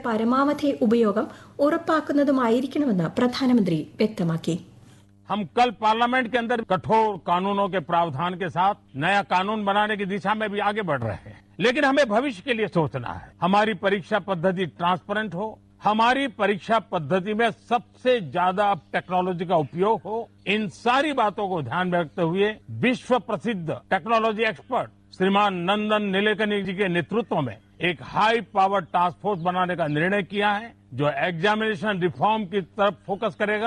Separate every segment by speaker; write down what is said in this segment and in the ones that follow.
Speaker 1: പരമാവധി ഉപയോഗം ഉറപ്പാക്കുന്നതുമായിരിക്കണമെന്ന് പ്രധാനമന്ത്രി വ്യക്തമാക്കി
Speaker 2: हम कल पार्लियामेंट के अंदर कठोर कानूनों के प्रावधान के साथ नया कानून बनाने की दिशा में भी आगे बढ़ रहे हैं लेकिन हमें भविष्य के लिए सोचना है हमारी परीक्षा पद्धति ट्रांसपेरेंट हो हमारी परीक्षा पद्धति में सबसे ज्यादा टेक्नोलॉजी का उपयोग हो इन सारी बातों को ध्यान में रखते हुए विश्व प्रसिद्ध टेक्नोलॉजी एक्सपर्ट श्रीमान नंदन नीलेकनी जी के नेतृत्व में एक हाई पावर टास्क फोर्स बनाने का निर्णय किया है जो एग्जामिनेशन रिफॉर्म की तरफ फोकस करेगा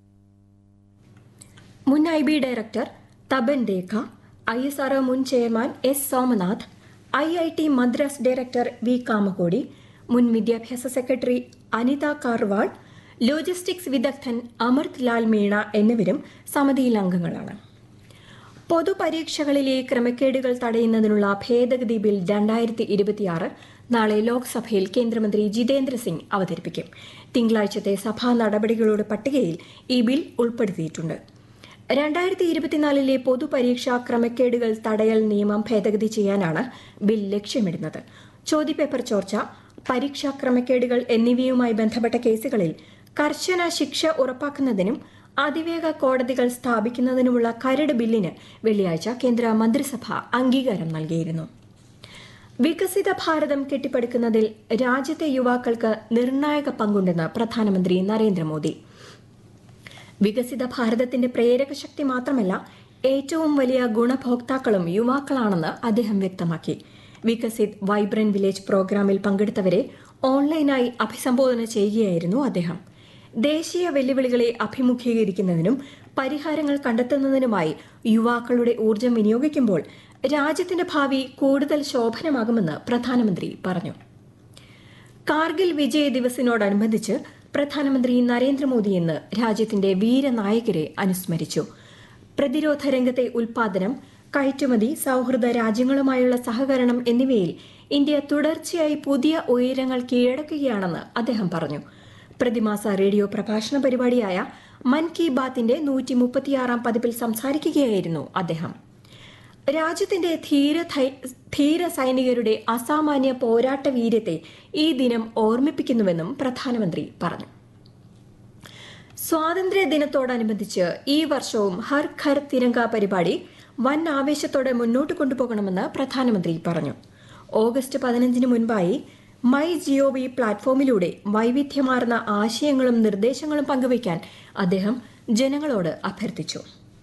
Speaker 1: മുൻ ഐ ബി ഡയറക്ടർ തബൻ രേഖ ഐ എസ് ആർ മുൻ chairman S Somanath I I T Madras director V Kamakoti മുൻ വിദ്യാഭ്യാസ സെക്രട്ടറി അനിത കാർവാൾ ലോജിസ്റ്റിക്സ് വിദഗ്ധൻ അമൃത് ലാൽ മീണ എന്നിവരും സമിതിയിൽ അംഗങ്ങളാണ് പൊതുപരീക്ഷകളിലെ ക്രമക്കേടുകൾ തടയുന്നതിനുള്ള ഭേദഗതി ബിൽ രണ്ടായിരത്തി ഇരുപത്തിയാറ് നാളെ ലോക്സഭയിൽ കേന്ദ്രമന്ത്രി ജിതേന്ദ്ര സിംഗ് അവതരിപ്പിക്കും തിങ്കളാഴ്ചത്തെ സഭാ നടപടികളുടെ പട്ടികയിൽ ഈ ബിൽ ഉൾപ്പെടുത്തിയിട്ടുണ്ട് രണ്ടായിരത്തി ഇരുപത്തിനാലിലെ പൊതുപരീക്ഷാ ക്രമക്കേടുകൾ തടയൽ നിയമം ഭേദഗതി ചെയ്യാനാണ് ബിൽ ലക്ഷ്യമിടുന്നത് ചോദ്യപേപ്പർ ചോർച്ച പരീക്ഷാ ക്രമക്കേടുകൾ എന്നിവയുമായി ബന്ധപ്പെട്ട കേസുകളിൽ കർശന ശിക്ഷ ഉറപ്പാക്കുന്നതിനും അതിവേഗ കോടതികൾ സ്ഥാപിക്കുന്നതിനുമുള്ള കരട് ബില്ലിന് വെള്ളിയാഴ്ച കേന്ദ്ര മന്ത്രിസഭ അംഗീകാരം നൽകിയിരുന്നു വികസിത ഭാരതം കെട്ടിപ്പടുക്കുന്നതിൽ രാജ്യത്തെ യുവാക്കൾക്ക് നിർണായക പങ്കുണ്ടെന്ന് പ്രധാനമന്ത്രി നരേന്ദ്രമോദി വികസിത ഭാരതത്തിന്റെ പ്രേരക ശക്തി മാത്രമല്ല ഏറ്റവും വലിയ ഗുണഭോക്താക്കളും യുവാക്കളാണെന്ന് അദ്ദേഹം വ്യക്തമാക്കി വികസിത് വൈബ്രന്റ് വില്ലേജ് പ്രോഗ്രാമിൽ പങ്കെടുത്തവരെ ഓൺലൈനായി അഭിസംബോധന ചെയ്യുകയായിരുന്നു അദ്ദേഹം ദേശീയ വെല്ലുവിളികളെ അഭിമുഖീകരിക്കുന്നതിനും പരിഹാരങ്ങൾ കണ്ടെത്തുന്നതിനുമായി യുവാക്കളുടെ ഊർജ്ജം വിനിയോഗിക്കുമ്പോൾ രാജ്യത്തിന്റെ ഭാവി കൂടുതൽ ശോഭനമാകുമെന്ന് പ്രധാനമന്ത്രി പറഞ്ഞു കാർഗിൽ വിജയ ദിവസിനോടനുബന്ധിച്ച് പ്രധാനമന്ത്രി നരേന്ദ്രമോദി ഇന്ന് രാജ്യത്തിന്റെ വീരനായകരെ അനുസ്മരിച്ചു പ്രതിരോധ രംഗത്തെ ഉൽപാദനം കയറ്റുമതി സൌഹൃദ രാജ്യങ്ങളുമായുള്ള സഹകരണം എന്നിവയിൽ ഇന്ത്യ തുടർച്ചയായി പുതിയ ഉയരങ്ങൾ കീഴടക്കുകയാണെന്ന് അദ്ദേഹം പറഞ്ഞു പ്രതിമാസ റേഡിയോ പ്രഭാഷണ പരിപാടിയായ മൻ കി ബാത്തിന്റെ നൂറ്റി മുപ്പത്തിയാറാം പതിപ്പിൽ സംസാരിക്കുകയായിരുന്നു അദ്ദേഹം രാജ്യത്തിന്റെ ധീര ധീര സൈനികരുടെ അസാമാന്യ പോരാട്ട വീര്യത്തെ ഈ ദിനം ഓർമ്മിപ്പിക്കുന്നുവെന്നും പ്രധാനമന്ത്രി പറഞ്ഞു സ്വാതന്ത്ര്യ ദിനത്തോടനുബന്ധിച്ച് ഈ വർഷവും ഹർ ഘർ തിരങ്ക പരിപാടി വൻ ആവേശത്തോടെ മുന്നോട്ട് കൊണ്ടുപോകണമെന്ന് പ്രധാനമന്ത്രി പറഞ്ഞു ഓഗസ്റ്റ് പതിനഞ്ചിന് മുൻപായി മൈ ജിഒവി പ്ലാറ്റ്ഫോമിലൂടെ വൈവിധ്യമാർന്ന ആശയങ്ങളും നിർദ്ദേശങ്ങളും പങ്കുവയ്ക്കാൻ അദ്ദേഹം ജനങ്ങളോട് അഭ്യർത്ഥിച്ചു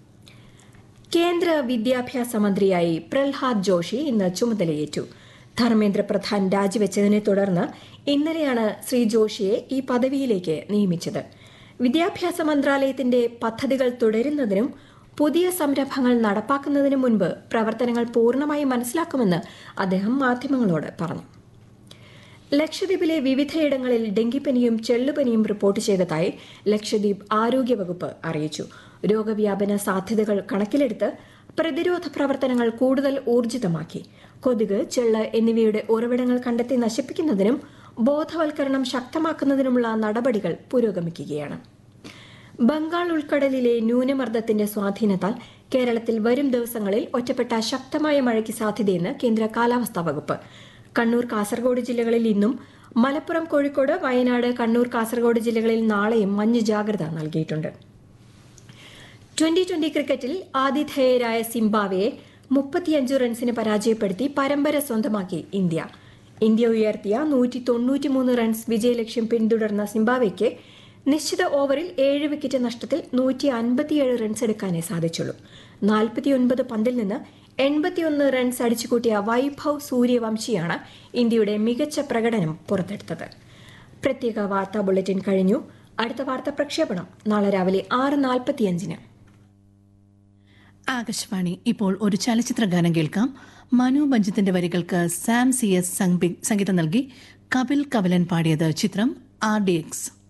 Speaker 1: കേന്ദ്ര വിദ്യാഭ്യാസ മന്ത്രിയായി പ്രഹ്ലാദ് ജോഷി ഇന്ന് ചുമതലയേറ്റു ധർമ്മേന്ദ്ര പ്രധാൻ രാജിവെച്ചതിനെ തുടർന്ന് ഇന്നലെയാണ് ശ്രീ ജോഷിയെ ഈ പദവിയിലേക്ക് നിയമിച്ചത് വിദ്യാഭ്യാസ മന്ത്രാലയത്തിന്റെ പദ്ധതികൾ തുടരുന്നതിനും പുതിയ സംരംഭങ്ങൾ നടപ്പാക്കുന്നതിനും മുൻപ് പ്രവർത്തനങ്ങൾ പൂർണ്ണമായി മനസ്സിലാക്കുമെന്ന് അദ്ദേഹം മാധ്യമങ്ങളോട് പറഞ്ഞു ലക്ഷദ്വീപിലെ വിവിധയിടങ്ങളിൽ ഡെങ്കിപ്പനിയും ചെള്ളുപനിയും റിപ്പോർട്ട് ചെയ്തതായി ലക്ഷദ്വീപ് ആരോഗ്യവകുപ്പ് അറിയിച്ചു രോഗവ്യാപന സാധ്യതകൾ കണക്കിലെടുത്ത് പ്രതിരോധ പ്രവർത്തനങ്ങൾ കൂടുതൽ ഊർജിതമാക്കി കൊതുക് ചെള്ള് എന്നിവയുടെ ഉറവിടങ്ങൾ കണ്ടെത്തി നശിപ്പിക്കുന്നതിനും ബോധവൽക്കരണം ശക്തമാക്കുന്നതിനുമുള്ള നടപടികൾ പുരോഗമിക്കുകയാണ് ബംഗാൾ ഉൾക്കടലിലെ ന്യൂനമർദ്ദത്തിന്റെ സ്വാധീനത്താൽ കേരളത്തിൽ വരും ദിവസങ്ങളിൽ ഒറ്റപ്പെട്ട ശക്തമായ മഴയ്ക്ക് സാധ്യതയെന്ന് കേന്ദ്ര കാലാവസ്ഥാ വകുപ്പ് കണ്ണൂർ കാസർഗോഡ് ജില്ലകളിൽ ഇന്നും മലപ്പുറം കോഴിക്കോട് വയനാട് കണ്ണൂർ കാസർഗോഡ് ജില്ലകളിൽ നാളെയും മഞ്ഞ് ജാഗ്രത നൽകിയിട്ടുണ്ട് ട്വന്റി ട്വന്റി ക്രിക്കറ്റിൽ ആതിഥേയരായ സിംബാവയെ മുപ്പത്തിയഞ്ച് റൺസിന് പരാജയപ്പെടുത്തി പരമ്പര സ്വന്തമാക്കി ഇന്ത്യ ഇന്ത്യ ഉയർത്തിയ നൂറ്റി തൊണ്ണൂറ്റിമൂന്ന് റൺസ് വിജയലക്ഷ്യം പിന്തുടർന്ന സിംബാവയ്ക്ക് നിശ്ചിത ഓവറിൽ ഏഴ് വിക്കറ്റ് നഷ്ടത്തിൽ നൂറ്റി അൻപത്തിയേഴ് റൺസ് എടുക്കാനേ സാധിച്ചുള്ളൂ നാൽപ്പത്തിയൊൻപത് പന്തിൽ നിന്ന് എൺപത്തിയൊന്ന് റൺസ് അടിച്ചുകൂട്ടിയ വൈഭവ് സൂര്യവംശിയാണ് ഇന്ത്യയുടെ മികച്ച പ്രകടനം പുറത്തെടുത്തത് പ്രത്യേക വാർത്താ ബുള്ളറ്റിൻ കഴിഞ്ഞു അടുത്ത വാർത്താ പ്രക്ഷേപണം നാളെ രാവിലെ ആറ് നാൽപ്പത്തിയഞ്ചിന്
Speaker 3: ആകാശവാണി ഇപ്പോൾ ഒരു ചലച്ചിത്ര ഗാനം കേൾക്കാം മനു ബഞ്ചത്തിന്റെ വരികൾക്ക് സാം സി എസ് സംഗീതം നൽകി കപിൽ കവലൻ പാടിയത് ചിത്രം ആർ ഡി എക്സ്